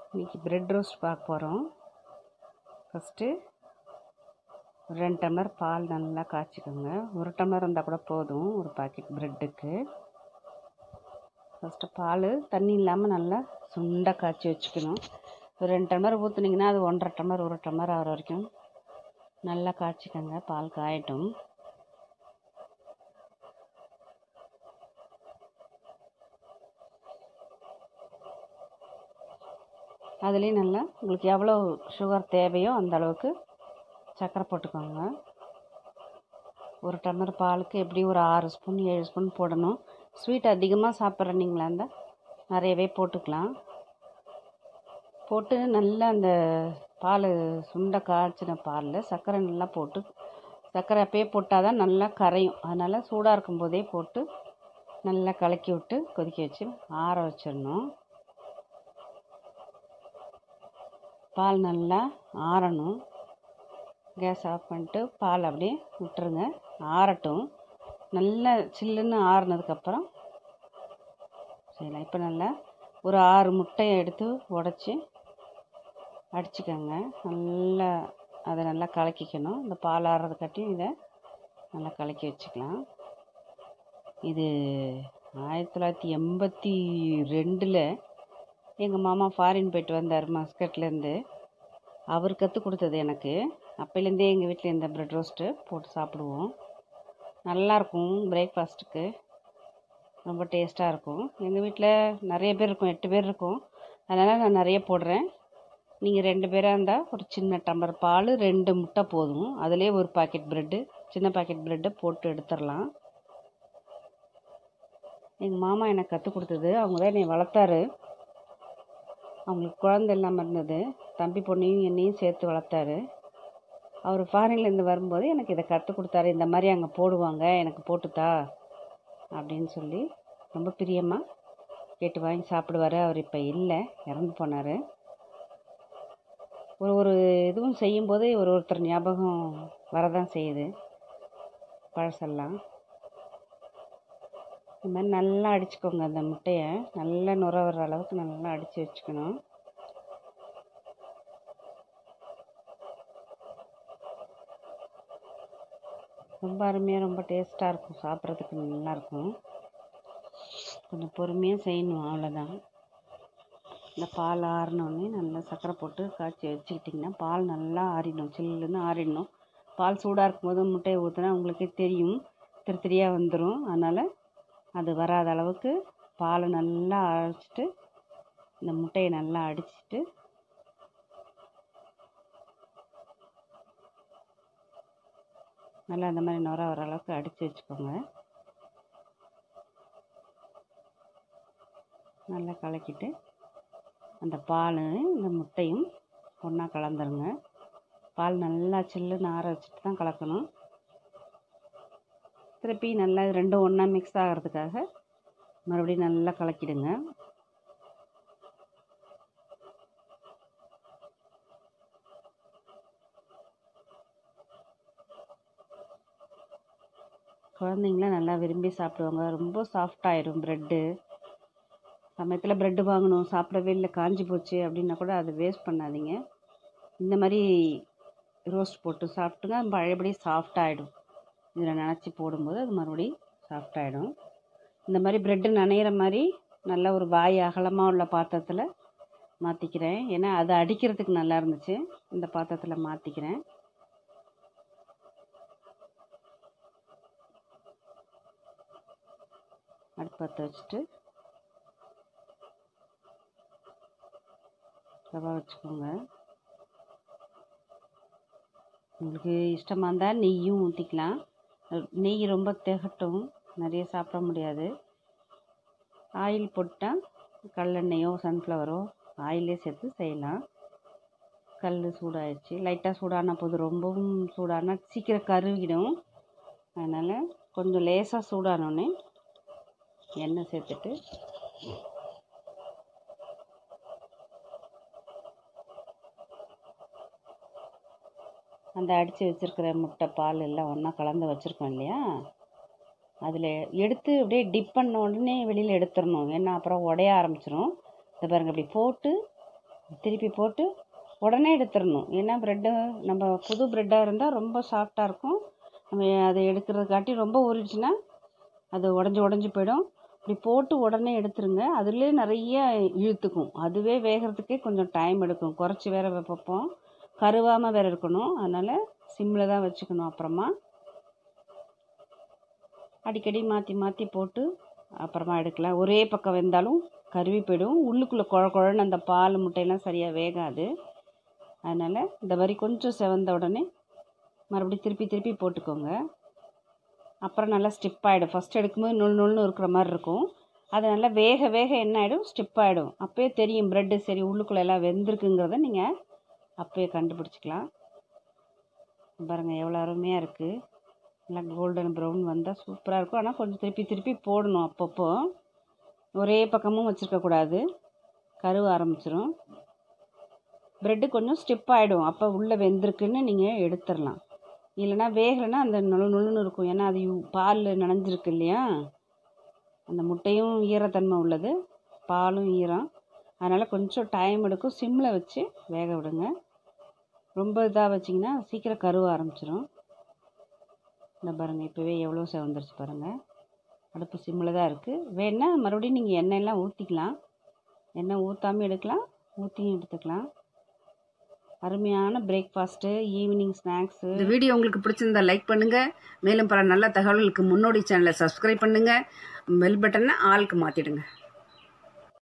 இன்றைக்கி bread roast பார்க்க போகிறோம் ஃபஸ்ட்டு ரெண்டு டம்ளர் பால் நல்லா காய்ச்சிக்கோங்க ஒரு டம்ளர் இருந்தால் கூட போதும் ஒரு பாக்கெட் ப்ரெட்டுக்கு ஃபஸ்ட்டு பால் தண்ணி இல்லாமல் நல்லா சுண்டாக காய்ச்சி வச்சுக்கணும் ஒரு ரெண்டு டம்ளர் ஊற்றுனீங்கன்னா அது ஒன்றரை டம்ளர் ஒரு டம்ளர் ஆகிற வரைக்கும் நல்லா காய்ச்சிக்கோங்க பால் காயட்டும் அதுலேயும் நல்லா உங்களுக்கு எவ்வளோ சுகர் தேவையோ அந்த அளவுக்கு சர்க்கரை போட்டுக்கோங்க ஒரு டம்ளர் பாலுக்கு எப்படி ஒரு ஆறு ஸ்பூன் ஏழு ஸ்பூன் போடணும் ஸ்வீட் அதிகமாக சாப்பிட்றீங்களா இருந்தால் நிறையவே போட்டுக்கலாம் போட்டு நல்லா அந்த பால் சுண்டை காய்ச்சின பாலில் சர்க்கரை நல்லா போட்டு சர்க்கரை அப்பயே போட்டால் தான் நல்லா கரையும் அதனால் சூடாக இருக்கும்போதே போட்டு நல்லா கலக்கி விட்டு கொதிக்க வச்சு ஆற வச்சிடணும் பால் நல்லா ஆறணும் கேஸ் ஆஃப் பண்ணிட்டு பால் அப்படியே விட்டுருங்க ஆறட்டும் நல்லா சில்லுன்னு ஆறுனதுக்கப்புறம் செய்யலாம் இப்போ நல்லா ஒரு ஆறு முட்டையை எடுத்து உடச்சி அடிச்சுக்கோங்க நல்லா அதை நல்லா கலக்கிக்கணும் இந்த பால் ஆறுறதுக்காட்டியும் இதை நல்லா கலக்கி வச்சுக்கலாம் இது ஆயிரத்தி தொள்ளாயிரத்தி எண்பத்தி ரெண்டில் எங்கள் மாமா ஃபாரின் போயிட்டு வந்தார் மஸ்கட்லேருந்து அவர் கற்றுக் கொடுத்தது எனக்கு அப்போலேருந்தே எங்கள் வீட்டில் இந்த ப்ரெட் ரோஸ்ட்டு போட்டு சாப்பிடுவோம் நல்லாயிருக்கும் பிரேக்ஃபாஸ்ட்டுக்கு ரொம்ப டேஸ்ட்டாக இருக்கும் எங்கள் வீட்டில் நிறைய பேர் இருக்கும் எட்டு பேர் இருக்கும் அதனால் நான் நிறைய போடுறேன் நீங்கள் ரெண்டு பேராக இருந்தால் ஒரு சின்ன டம்ளர் பால் ரெண்டு முட்டை போதும் அதிலே ஒரு பாக்கெட் ப்ரெட்டு சின்ன பாக்கெட் ப்ரெட்டை போட்டு எடுத்துடலாம் எங்கள் மாமா எனக்கு கற்றுக் கொடுத்தது அவங்க தான் என்னை வளர்த்தாரு அவங்களுக்கு குழந்த இல்லாமல் இருந்தது தம்பி பொண்ணையும் என்னையும் சேர்த்து வளர்த்தாரு அவர் ஃபாரின்லேருந்து வரும்போது எனக்கு இதை கற்றுக் கொடுத்தாரு இந்த மாதிரி அங்கே போடுவாங்க எனக்கு போட்டுத்தா அப்படின்னு சொல்லி ரொம்ப பிரியமாக கேட்டு வாங்கி சாப்பிடுவார் அவர் இப்போ இல்லை இறந்து போனார் ஒரு ஒரு இதுவும் செய்யும்போது ஒரு ஒருத்தர் ஞாபகம் வரதான் செய்யுது பழசெல்லாம் இந்த மாதிரி நல்லா அடிச்சுக்கோங்க அந்த முட்டையை நல்லா நுர வர்ற அளவுக்கு நல்லா அடித்து வச்சுக்கணும் ரொம்ப அருமையாக ரொம்ப டேஸ்ட்டாக இருக்கும் சாப்பிட்றதுக்கு நல்லாயிருக்கும் கொஞ்சம் பொறுமையாக செய்யணும் அவ்வளோதான் இந்த பால் ஆறினோடனே நல்லா சர்க்கரை போட்டு காய்ச்சி வச்சுக்கிட்டிங்கன்னா பால் நல்லா ஆறிடணும் சில்லுன்னு ஆறிடணும் பால் சூடாக இருக்கும்போது முட்டையை ஊற்றினா உங்களுக்கே தெரியும் திரி திரியாக வந்துடும் அதனால் அது வராத அளவுக்கு பாலை நல்லா அரைச்சிட்டு இந்த முட்டையை நல்லா அடிச்சிட்டு நல்லா இந்த மாதிரி நுர வர அளவுக்கு அடித்து வச்சுக்கோங்க நல்லா கலக்கிட்டு அந்த பால் இந்த முட்டையும் ஒன்றா கலந்துருங்க பால் நல்லா சில்லுன்னு ஆற வச்சுட்டு தான் கலக்கணும் திருப்பி நல்லா இது ரெண்டும் ஒன்றா மிக்ஸ் ஆகிறதுக்காக மறுபடியும் நல்லா கலக்கிடுங்க குழந்தைங்களாம் நல்லா விரும்பி சாப்பிடுவாங்க ரொம்ப சாஃப்டாயிடும் ப்ரெட்டு சமயத்தில் ப்ரெட்டு வாங்கணும் சாப்பிடவே இல்லை காஞ்சி போச்சு அப்படின்னா கூட அதை வேஸ்ட் பண்ணாதீங்க இந்த மாதிரி ரோஸ்ட் போட்டு சாப்பிட்டுங்க பழையபடி சாஃப்டாகிடும் இதில் நினச்சி போடும்போது அது மறுபடியும் சாஃப்டாகிடும் இந்த மாதிரி ப்ரெட்டு நனையிற மாதிரி நல்ல ஒரு வாய் அகலமாக உள்ள பாத்திரத்தில் மாற்றிக்கிறேன் ஏன்னா அது அடிக்கிறதுக்கு நல்லா இருந்துச்சு இந்த பாத்திரத்தில் மாற்றிக்கிறேன் அடுப்பு பற்ற வச்சுட்டு ரவா வச்சுக்கோங்க உங்களுக்கு இஷ்டமாக இருந்தால் நெய்யும் ஊற்றிக்கலாம் நெய் ரொம்ப திகட்டும் நிறைய சாப்பிட முடியாது ஆயில் போட்டால் கடலெண்ணெயோ சன்ஃப்ளவரோ ஆயிலே சேர்த்து செய்யலாம் கல் சூடாயிடுச்சு லைட்டாக சூடான போது ரொம்பவும் சூடானா சீக்கிரம் கருகிடும் அதனால் கொஞ்சம் லேசாக சூடானோடனே எண்ணெய் சேர்த்துட்டு அந்த அடித்து வச்சுருக்கிற முட்டை பால் எல்லாம் ஒன்றா கலந்து வச்சுருக்கோம் இல்லையா அதில் எடுத்து அப்படியே டிப் பண்ண உடனே வெளியில் எடுத்துடணும் ஏன்னா அப்புறம் உடைய ஆரம்பிச்சிரும் இதை பாருங்கள் இப்படி போட்டு திருப்பி போட்டு உடனே எடுத்துடணும் ஏன்னா ப்ரெட்டு நம்ம புது ப்ரெட்டாக இருந்தால் ரொம்ப சாஃப்டாக இருக்கும் நம்ம அதை எடுக்கிறதுக்காட்டி ரொம்ப ஊறிடுச்சுன்னா அது உடஞ்சி உடஞ்சி போயிடும் இப்படி போட்டு உடனே எடுத்துருங்க அதுலேயே நிறைய இழுத்துக்கும் அதுவே வேகிறதுக்கே கொஞ்சம் டைம் எடுக்கும் குறைச்சி வேற வைப்போம் கருவாமல் வேற இருக்கணும் அதனால் சிம்மில் தான் வச்சுக்கணும் அப்புறமா அடிக்கடி மாற்றி மாற்றி போட்டு அப்புறமா எடுக்கலாம் ஒரே பக்கம் வெந்தாலும் கருவி போயிடும் உள்ளுக்குள்ளே குழ குழன்னு அந்த பால் முட்டையெல்லாம் சரியாக வேகாது அதனால் இந்த மாதிரி கொஞ்சம் செவந்த உடனே மறுபடியும் திருப்பி திருப்பி போட்டுக்கோங்க அப்புறம் நல்லா ஸ்டிப் ஆகிடும் ஃபஸ்ட் எடுக்கும்போது நுள் நுள்னு இருக்கிற மாதிரி இருக்கும் அது நல்லா வேக வேக என்ன ஆகிடும் ஸ்டிப் ஆகிடும் அப்போயே தெரியும் ப்ரெட்டு சரி உள்ளுக்குள்ளே எல்லாம் வெந்திருக்குங்கிறத நீங்கள் அப்போயே கண்டுபிடிச்சிக்கலாம் பாருங்கள் எவ்வளோ அருமையாக இருக்குது நல்லா கோல்டன் ப்ரௌன் வந்தால் சூப்பராக இருக்கும் ஆனால் கொஞ்சம் திருப்பி திருப்பி போடணும் அப்பப்போ ஒரே பக்கமும் வச்சுருக்கக்கூடாது கருவ ஆரம்பிச்சிரும் ப்ரெட்டு கொஞ்சம் ஸ்டிப் ஆகிடும் அப்போ உள்ளே வெந்திருக்குன்னு நீங்கள் எடுத்துடலாம் இல்லைன்னா வேகலைன்னா அந்த நுழு நுழுன்னு இருக்கும் ஏன்னா அது பால் நனைஞ்சிருக்கு இல்லையா அந்த முட்டையும் ஈரத்தன்மை உள்ளது பாலும் ஈரம் அதனால் கொஞ்சம் டைம் எடுக்கும் சிம்மில் வச்சு வேக விடுங்க ரொம்ப இதாக வச்சிங்கன்னா சீக்கிரம் கருவ ஆரம்பிச்சிரும் இந்த பாருங்கள் இப்போவே எவ்வளோ செவந்துருச்சு பாருங்கள் அடுப்பு சிம்மில் தான் இருக்குது வேணால் மறுபடியும் நீங்கள் எண்ணெயெல்லாம் ஊற்றிக்கலாம் எண்ணெய் ஊற்றாமல் எடுக்கலாம் ஊற்றியும் எடுத்துக்கலாம் அருமையான பிரேக்ஃபாஸ்ட்டு ஈவினிங் ஸ்நாக்ஸு இந்த வீடியோ உங்களுக்கு பிடிச்சிருந்தா லைக் பண்ணுங்க மேலும் பல நல்ல தகவல்களுக்கு முன்னோடி சேனலை சப்ஸ்கிரைப் பண்ணுங்க பெல் பட்டனை ஆளுக்கு மாற்றிடுங்க